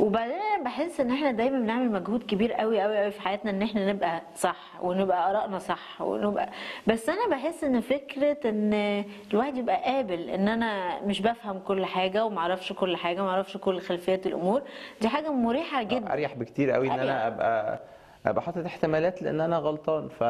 وبعدين انا بحس ان احنا دايما بنعمل مجهود كبير قوي قوي قوي في حياتنا ان احنا نبقى صح ونبقى ارائنا صح ونبقى بس انا بحس ان فكره ان الواحد يبقى قابل ان انا مش بفهم كل حاجه ومعرفش كل حاجه ومعرفش كل خلفيات الامور دي حاجه مريحه جدا اريح بكتير قوي ان أريح. انا ابقى ابقى حاطط احتمالات لان انا غلطان ف...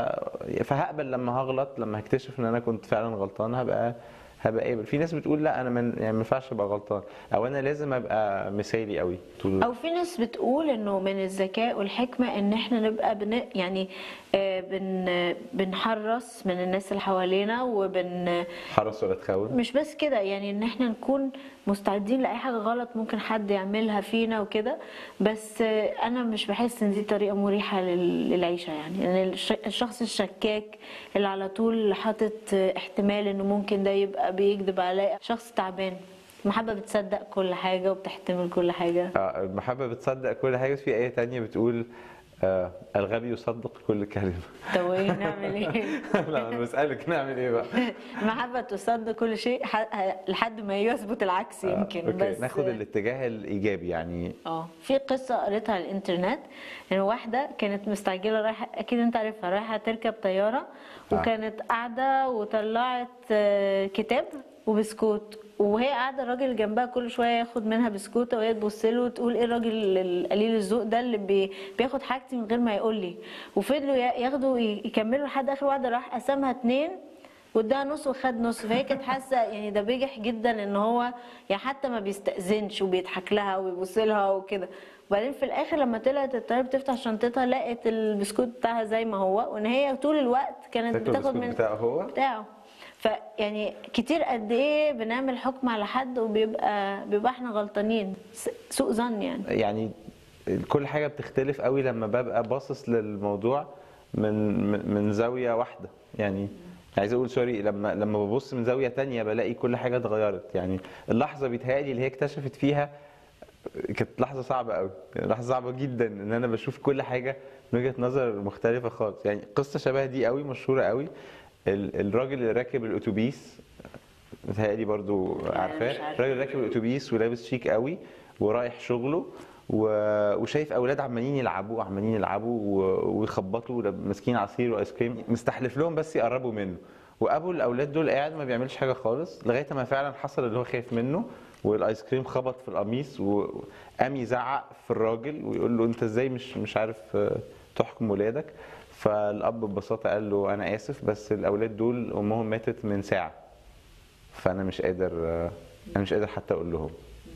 فهقبل لما هغلط لما هكتشف ان انا كنت فعلا غلطان هبقى هبقى قابل في ناس بتقول لا انا من يعني ما ينفعش ابقى غلطان او انا لازم ابقى مثالي قوي طول الوقت. او في ناس بتقول انه من الذكاء والحكمه ان احنا نبقى بن يعني آه، بن بنحرص من الناس اللي حوالينا وبن حرص ولا تخون مش بس كده يعني ان احنا نكون مستعدين لاي حاجه غلط ممكن حد يعملها فينا وكده بس آه، انا مش بحس ان دي طريقه مريحه لل- للعيشه يعني يعني الش- الشخص الشكاك اللي على طول حاطط آه، احتمال انه ممكن ده يبقى بيكذب عليا شخص تعبان المحبه بتصدق كل حاجه وبتحتمل كل حاجه آه، المحبة بتصدق كل حاجة بس في آية تانية بتقول آه الغبي يصدق كل كلمة طب وايه نعمل ايه؟ لا أنا بسألك نعمل إيه بقى؟ المحبه تصدق كل شيء ح- لحد ما يثبت العكس آه، يمكن أوكي بس ناخد الاتجاه الإيجابي يعني اه في قصه قريتها على الانترنت ان واحده كانت مستعجله رايحه اكيد انت عارفها رايحه تركب طياره آه. وكانت قاعده وطلعت آه، كتاب وبسكوت وهي قاعده الراجل اللي جنبها كل شويه ياخد منها بسكوته وهي تبص له وتقول ايه الراجل القليل الذوق ده اللي بي بياخد حاجتي من غير ما يقول لي وفضلوا يا- ياخدوا ي- يكملوا لحد اخر واحده راح قسمها اتنين واداها نص وخد نص فهي كانت حاسه يعني ده بيجح جدا ان هو يعني حتى ما بيستأذنش وبيضحك لها ويبص لها وكده وبعدين في الاخر لما طلعت الطياره بتفتح شنطتها لقت البسكوت بتاعها زي ما هو وان هي طول الوقت كانت فاكر بتاخد البسكوت من بتاعه هو؟ بتاعه فيعني كتير قد ايه بنعمل حكم على حد وبيبقى بيبقى احنا غلطانين س- سوء ظن يعني يعني كل حاجة بتختلف قوي لما ببقى باصص للموضوع من من- من زاوية واحدة يعني عايز اقول سوري لما لما ببص من زاوية تانية بلاقي كل حاجة اتغيرت يعني اللحظة بيتهيألي اللي هي اكتشفت فيها كانت لحظة صعبة قوي يعني لحظة صعبة جدا ان انا بشوف كل حاجة من وجهة نظر مختلفة خالص يعني قصة شبه دي قوي مشهورة قوي ال- الراجل اللي راكب الاتوبيس متهيألي برضو مش عارفاه عارفة. الراجل راكب الاتوبيس ولابس شيك قوي ورايح شغله و- وشايف اولاد عمالين يلعبوا عمالين يلعبوا و- ويخبطوا لاب- ماسكين عصير وايس كريم مستحلف لهم بس يقربوا منه وابو الاولاد دول قاعد ما بيعملش حاجه خالص لغايه ما فعلا حصل اللي هو خايف منه والايس كريم خبط في القميص وقام يزعق في الراجل ويقول له انت ازاي مش مش عارف آه، تحكم ولادك فالاب ببساطه قال له انا اسف بس الاولاد دول امهم ماتت من ساعه فانا مش قادر انا مش قادر حتى اقول لهم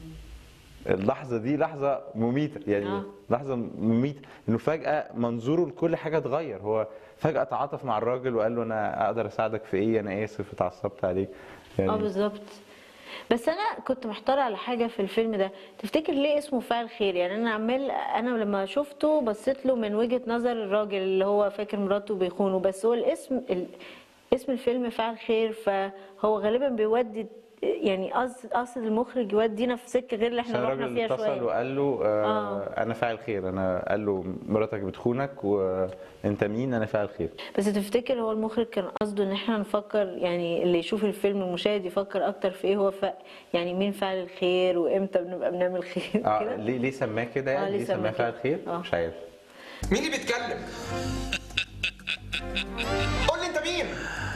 اللحظه دي لحظه مميته يعني آه. لحظه مميته انه فجاه منظوره لكل حاجه اتغير هو فجاه تعاطف مع الراجل وقال له انا اقدر اساعدك في ايه انا اسف اتعصبت عليك اه يعني بالظبط بس انا كنت محتاره على حاجه في الفيلم ده تفتكر ليه اسمه فاعل خير يعني انا عمال انا لما شفته بصيت له من وجهه نظر الراجل اللي هو فاكر مراته بيخونه بس هو الاسم ال... اسم الفيلم فاعل خير فهو غالبا بيودي يعني قصد قصد المخرج يودينا في سكه غير اللي عشان احنا رحنا الراجل فيها اتصل شويه وقال له آه آه. انا فاعل خير انا قال له مراتك بتخونك وانت مين انا فاعل خير بس تفتكر هو المخرج كان قصده ان احنا نفكر يعني اللي يشوف الفيلم المشاهد يفكر اكتر في ايه هو ف... يعني مين فاعل الخير وامتى بنبقى بنعمل خير اه كده ليه ليه سماه كده يعني آه، ليه ليه سماه سماه فاعل كده؟ خير آه. مش عارف مين اللي بيتكلم؟ قول لي انت مين؟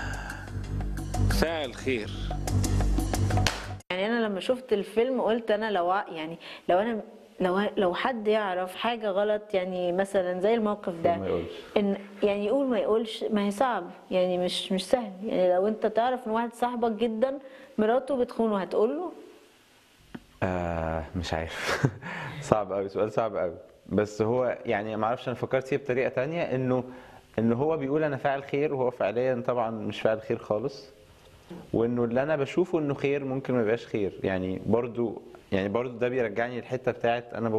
فاعل خير يعني انا لما شفت الفيلم قلت انا لو ع- يعني لو انا لو لو حد يعرف حاجه غلط يعني مثلا زي الموقف ده ما يقولش. ان يعني يقول ما يقولش ما هي صعب يعني مش مش سهل يعني لو انت تعرف ان واحد صاحبك جدا مراته بتخونه هتقول له آه مش عارف صعب قوي سؤال صعب قوي بس هو يعني ما اعرفش انا فكرت فيه بطريقه تانية انه انه هو بيقول انا فاعل خير وهو فعليا طبعا مش فاعل خير خالص وانه اللي انا بشوفه انه خير ممكن ما يبقاش خير يعني برضو يعني برضو ده بيرجعني الحته بتاعت انا